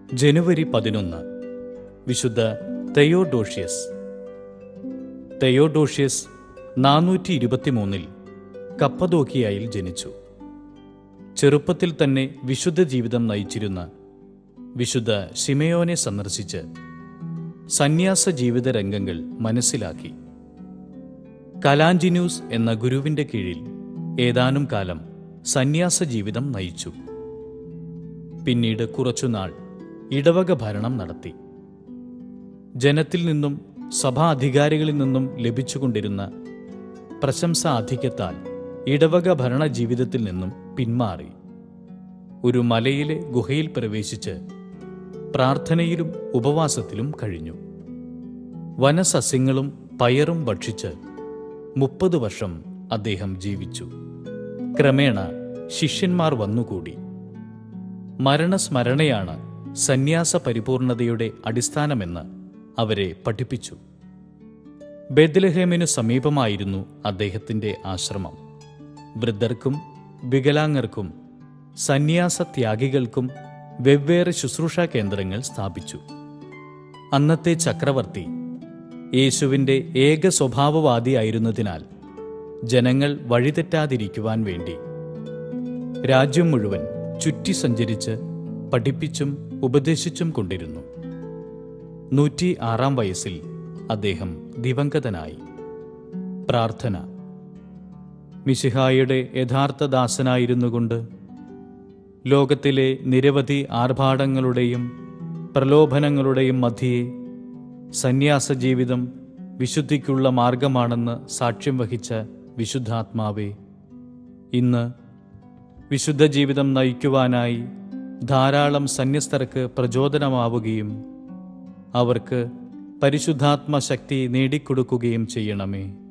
ജനുവരി പതിനൊന്ന് വിശുദ്ധ തെയോഡോഷ്യസ് തെയോഡോഷ്യസ് നാനൂറ്റി ഇരുപത്തിമൂന്നിൽ കപ്പദോക്കിയായിൽ ജനിച്ചു ചെറുപ്പത്തിൽ തന്നെ വിശുദ്ധ ജീവിതം നയിച്ചിരുന്ന വിശുദ്ധ ശിമയോനെ സന്ദർശിച്ച് സന്യാസ ജീവിത രംഗങ്ങൾ മനസ്സിലാക്കി കലാഞ്ചിന്യൂസ് എന്ന ഗുരുവിന്റെ കീഴിൽ ഏതാനും കാലം സന്യാസ ജീവിതം നയിച്ചു പിന്നീട് കുറച്ചുനാൾ ഇടവക ഭരണം നടത്തി ജനത്തിൽ നിന്നും സഭാ അധികാരികളിൽ നിന്നും ലഭിച്ചുകൊണ്ടിരുന്ന പ്രശംസാധിക്യത്താൽ ഇടവക ഭരണ ജീവിതത്തിൽ നിന്നും പിന്മാറി ഒരു മലയിലെ ഗുഹയിൽ പ്രവേശിച്ച് പ്രാർത്ഥനയിലും ഉപവാസത്തിലും കഴിഞ്ഞു വനസസ്യങ്ങളും പയറും ഭക്ഷിച്ച് മുപ്പത് വർഷം അദ്ദേഹം ജീവിച്ചു ക്രമേണ ശിഷ്യന്മാർ വന്നുകൂടി മരണസ്മരണയാണ് സന്യാസ പരിപൂർണതയുടെ അടിസ്ഥാനമെന്ന് അവരെ പഠിപ്പിച്ചു ബെദ്ലഹേമിനു സമീപമായിരുന്നു അദ്ദേഹത്തിന്റെ ആശ്രമം വൃദ്ധർക്കും വികലാംഗർക്കും സന്യാസ ത്യാഗികൾക്കും വെവ്വേറെ ശുശ്രൂഷാ കേന്ദ്രങ്ങൾ സ്ഥാപിച്ചു അന്നത്തെ ചക്രവർത്തി യേശുവിൻ്റെ ഏക സ്വഭാവവാദിയായിരുന്നതിനാൽ ജനങ്ങൾ വഴിതെറ്റാതിരിക്കുവാൻ വേണ്ടി രാജ്യം മുഴുവൻ ചുറ്റി സഞ്ചരിച്ച് പഠിപ്പിച്ചും ഉപദേശിച്ചും കൊണ്ടിരുന്നു നൂറ്റി ആറാം വയസ്സിൽ അദ്ദേഹം ദിവംഗതനായി പ്രാർത്ഥന മിശിഹായുടെ യഥാർത്ഥ ദാസനായിരുന്നുകൊണ്ട് ലോകത്തിലെ നിരവധി ആർഭാടങ്ങളുടെയും പ്രലോഭനങ്ങളുടെയും മധ്യയെ സന്യാസ ജീവിതം വിശുദ്ധിക്കുള്ള മാർഗമാണെന്ന് സാക്ഷ്യം വഹിച്ച വിശുദ്ധാത്മാവെ ഇന്ന് വിശുദ്ധ ജീവിതം നയിക്കുവാനായി ധാരാളം സന്യസ്തർക്ക് പ്രചോദനമാവുകയും അവർക്ക് പരിശുദ്ധാത്മ ശക്തി നേടിക്കൊടുക്കുകയും ചെയ്യണമേ